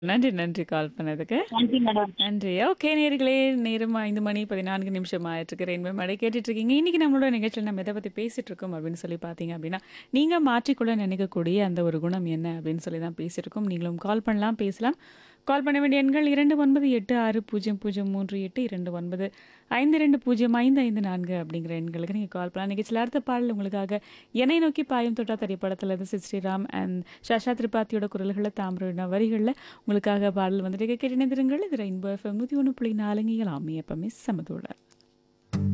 நன்றி, நன்றி கால் பண்ணதுக்கு. நன்றி மேடம். நன்றி. ஓகே நேயர்களே, நேரம் 5 மணி 14 நிமிஷம் ஆயிட்டிருக்கு. ரெயின்போ மேடை கேட்டுட்ருக்கீங்க. இன்னைக்கு நம்மளோட நிகழ்ச்சியில நம்ம எத பத்தி பேசிட்டுருக்கோம் அப்படின்னு சொல்லி பார்த்தீங்க அப்படின்னா, நீங்க மாற்றிக்கொள்ள நினைக்கக்கூடிய அந்த ஒரு குணம் என்ன அப்படின்னு சொல்லி தான் பேசியிருக்கோம். நீங்களும் கால் பண்ணலாம், பேசலாம். கால் பண்ண வேண்டிய எண்கள் 29860038 2952055554 அப்படிங்கிற எண்களுக்கு நீங்க கால் பண்ணலாம். நிகழ்ச்சியில அடுத்த பாடல் உங்களுக்காக என்னை நோக்கி பாயும் தொட்டா திரைப்படத்திலிருந்து சித் ஸ்ரீராம் அண்ட் ஷாஷா திரிபாத்தியோட குரல்கள்ல, தாமிரவிழா வரிகள்ல உங்களுக்காக பாடல் வந்துட்டு கேட்டு இணைந்திருங்கள். இது ரெயின்போ எஃப்எம் 101.4 இங்கே எல்லாமே எப்பவுமே சமதோட.